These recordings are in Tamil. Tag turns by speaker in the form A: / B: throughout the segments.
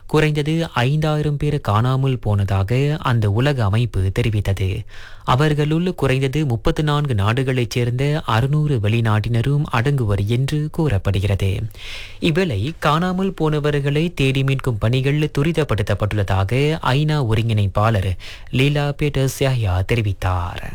A: குறைந்தது ஐந்தாயிரம் பேர் காணாமல் போனதாக அந்த உலக அமைப்பு தெரிவித்தது அவர்களுள் குறைந்தது முப்பத்து நான்கு நாடுகளைச் சேர்ந்த அறுநூறு வெளிநாட்டினரும் அடங்குவர் என்று கூறப்படுகிறது இவ்வேளை காணாமல் போனவர்களை தேடி மீட்கும் பணிகள் துரிதப்படுத்தப்பட்டுள்ளதாக ஐநா ஒருங்கிணைப்பாளர் லீலா பேட்டர்ஸ் யாஹ்யா தெரிவித்தார்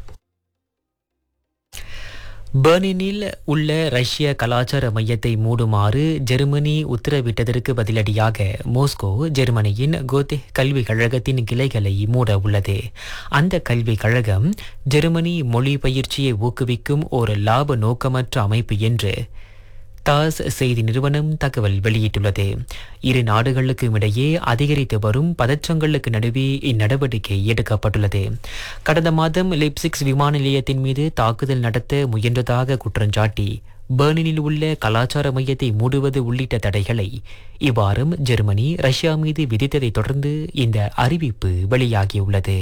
A: பெர்னினில் உள்ள ரஷ்ய கலாச்சார மையத்தை மூடுமாறு ஜெர்மனி உத்தரவிட்டதற்கு பதிலடியாக மோஸ்கோ ஜெர்மனியின் கோத்தே கல்விக் கழகத்தின் கிளைகளை மூட உள்ளது அந்த கல்விக் கழகம் ஜெர்மனி மொழி பயிற்சியை ஊக்குவிக்கும் ஒரு லாப நோக்கமற்ற அமைப்பு என்று தாஸ் செய்தி நிறுவனம் தகவல் வெளியிட்டுள்ளது இரு நாடுகளுக்கும் இடையே அதிகரித்து வரும் பதற்றங்களுக்கு நடுவே இந்நடவடிக்கை எடுக்கப்பட்டுள்ளது கடந்த மாதம் லிப்சிக்ஸ் விமான நிலையத்தின் மீது தாக்குதல் நடத்த முயன்றதாக குற்றஞ்சாட்டி பெர்லினில் உள்ள கலாச்சார மையத்தை மூடுவது உள்ளிட்ட தடைகளை இவ்வாரம் ஜெர்மனி ரஷ்யா மீது விதித்ததைத் தொடர்ந்து இந்த அறிவிப்பு வெளியாகியுள்ளது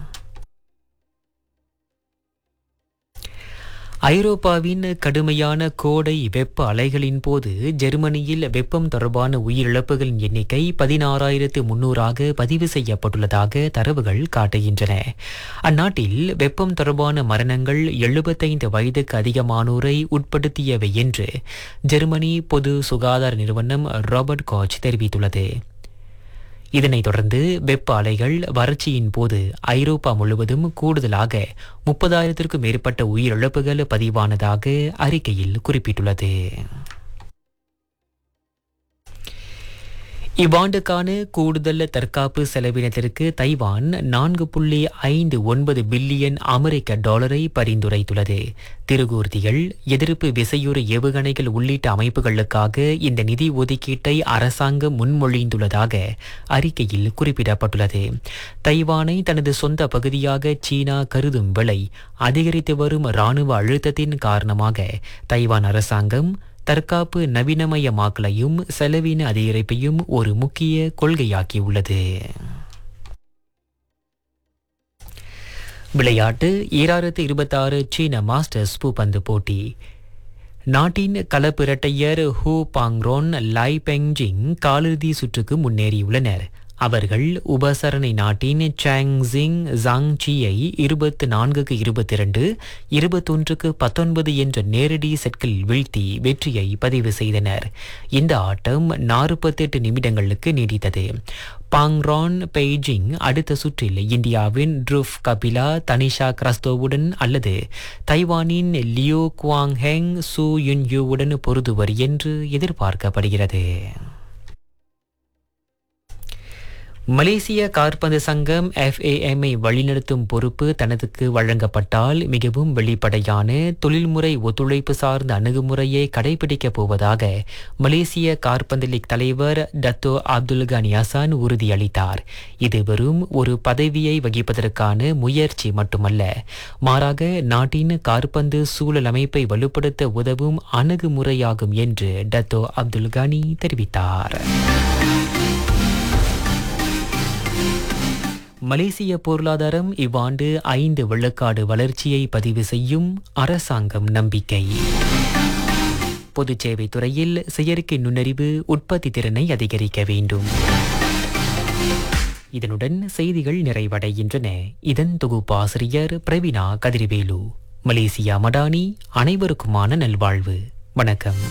A: ஐரோப்பாவின் கடுமையான கோடை வெப்ப அலைகளின் போது ஜெர்மனியில் வெப்பம் தொடர்பான உயிரிழப்புகளின் எண்ணிக்கை பதினாறாயிரத்து முன்னூறாக பதிவு செய்யப்பட்டுள்ளதாக தரவுகள் காட்டுகின்றன அந்நாட்டில் வெப்பம் தொடர்பான மரணங்கள் எழுபத்தைந்து வயதுக்கு அதிகமானோரை உட்படுத்தியவை என்று ஜெர்மனி பொது சுகாதார நிறுவனம் ராபர்ட் காச் தெரிவித்துள்ளது இதனைத் தொடர்ந்து வெப்ப அலைகள் வறட்சியின் போது ஐரோப்பா முழுவதும் கூடுதலாக முப்பதாயிரத்திற்கும் மேற்பட்ட உயிரிழப்புகள் பதிவானதாக அறிக்கையில் குறிப்பிட்டுள்ளது இவ்வாண்டுக்கான கூடுதல் தற்காப்பு செலவினத்திற்கு தைவான் நான்கு புள்ளி ஐந்து ஒன்பது பில்லியன் அமெரிக்க டாலரை பரிந்துரைத்துள்ளது திருகூர்த்திகள் எதிர்ப்பு விசையுறு ஏவுகணைகள் உள்ளிட்ட அமைப்புகளுக்காக இந்த நிதி ஒதுக்கீட்டை அரசாங்கம் முன்மொழிந்துள்ளதாக அறிக்கையில் குறிப்பிடப்பட்டுள்ளது தைவானை தனது சொந்த பகுதியாக சீனா கருதும் விலை அதிகரித்து வரும் இராணுவ அழுத்தத்தின் காரணமாக தைவான் அரசாங்கம் தற்காப்பு நவீனமயமாக்கலையும் செலவின அதிகரிப்பையும் ஒரு முக்கிய கொள்கையாக்கியுள்ளது விளையாட்டு ஈராயிரத்து இருபத்தாறு சீன மாஸ்டர்ஸ் பூப்பந்து போட்டி நாட்டின் கலப்பிரட்டையர் ஹூ பாங்ரோன் லை பெங்ஜிங் காலிறுதி சுற்றுக்கு முன்னேறியுள்ளனர் அவர்கள் உபசரணை நாட்டின் சாங்ஸிங் ஜாங்சியை இருபத்து நான்குக்கு இருபத்தி இரண்டு இருபத்தொன்றுக்கு பத்தொன்பது என்ற நேரடி செட்கள் வீழ்த்தி வெற்றியை பதிவு செய்தனர் இந்த ஆட்டம் நாற்பத்தெட்டு நிமிடங்களுக்கு நீடித்தது பாங்ரான் பெய்ஜிங் அடுத்த சுற்றில் இந்தியாவின் ட்ருஃப் கபிலா தனிஷா கிரஸ்தோவுடன் அல்லது தைவானின் லியோ குவாங் ஹெங் சூ யுன்யூவுடன் பொருதுவர் என்று எதிர்பார்க்கப்படுகிறது மலேசிய காற்பந்து சங்கம் எஃப்ஏஎம்ஐ வழிநடத்தும் பொறுப்பு தனதுக்கு வழங்கப்பட்டால் மிகவும் வெளிப்படையான தொழில்முறை ஒத்துழைப்பு சார்ந்த அணுகுமுறையை கடைபிடிக்கப் போவதாக மலேசிய காற்பந்து லீக் தலைவர் டத்தோ அப்துல் கனி ஹசான் உறுதியளித்தார் இது வெறும் ஒரு பதவியை வகிப்பதற்கான முயற்சி மட்டுமல்ல மாறாக நாட்டின் காற்பந்து சூழல் அமைப்பை வலுப்படுத்த உதவும் அணுகுமுறையாகும் என்று டத்தோ அப்துல் கனி தெரிவித்தார் மலேசிய பொருளாதாரம் இவ்வாண்டு ஐந்து விழுக்காடு வளர்ச்சியை பதிவு செய்யும் அரசாங்கம் நம்பிக்கை பொதுச் சேவை துறையில் செயற்கை நுண்ணறிவு உற்பத்தி திறனை அதிகரிக்க வேண்டும் இதனுடன் செய்திகள் நிறைவடைகின்றன இதன் தொகுப்பாசிரியர் பிரவீனா கதிர்வேலு மலேசியா மடானி அனைவருக்குமான நல்வாழ்வு வணக்கம்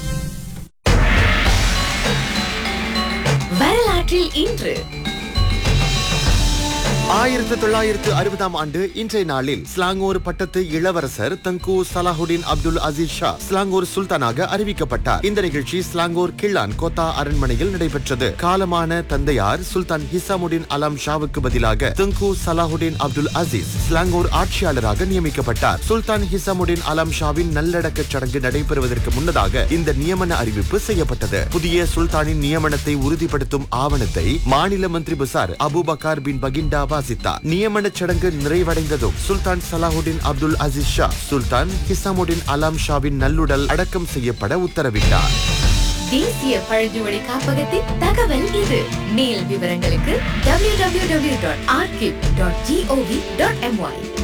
B: வரலாற்றில் இன்று
C: ஆயிரத்து தொள்ளாயிரத்து அறுபதாம் ஆண்டு இன்றைய நாளில் ஸ்லாங்கூர் பட்டத்து இளவரசர் தங்கு சலாஹுடின் அப்துல் அசீஸ் ஷா ஸ்லாங்கூர் சுல்தானாக அறிவிக்கப்பட்டார் இந்த நிகழ்ச்சி ஸ்லாங்கூர் கிள்ளான் கோத்தா அரண்மனையில் நடைபெற்றது காலமான தந்தையார் சுல்தான் ஹிசாமுடின் அலாம் ஷாவுக்கு பதிலாக தங்கு சலாஹுடின் அப்துல் அசீஸ் ஸ்லாங்கூர் ஆட்சியாளராக நியமிக்கப்பட்டார் சுல்தான் ஹிசாமுடின் அலாம் ஷாவின் நல்லடக்க சடங்கு நடைபெறுவதற்கு முன்னதாக இந்த நியமன அறிவிப்பு செய்யப்பட்டது புதிய சுல்தானின் நியமனத்தை உறுதிப்படுத்தும் ஆவணத்தை மாநில மந்திரி புசார் அபுபக்கார் பின் பகிண்டா வாசித்தார் நியமன சடங்கு நிறைவடைந்ததும் சுல்தான் சலாஹுடின் அப்துல் அசீஸ் ஷா சுல்தான் ஹிசாமுடின் அலாம் ஷாவின் நல்லுடல் அடக்கம் செய்யப்பட உத்தரவிட்டார்
B: தேசிய பழங்குடி காப்பகத்தின் தகவல் இது மேல் விவரங்களுக்கு www.archive.gov.my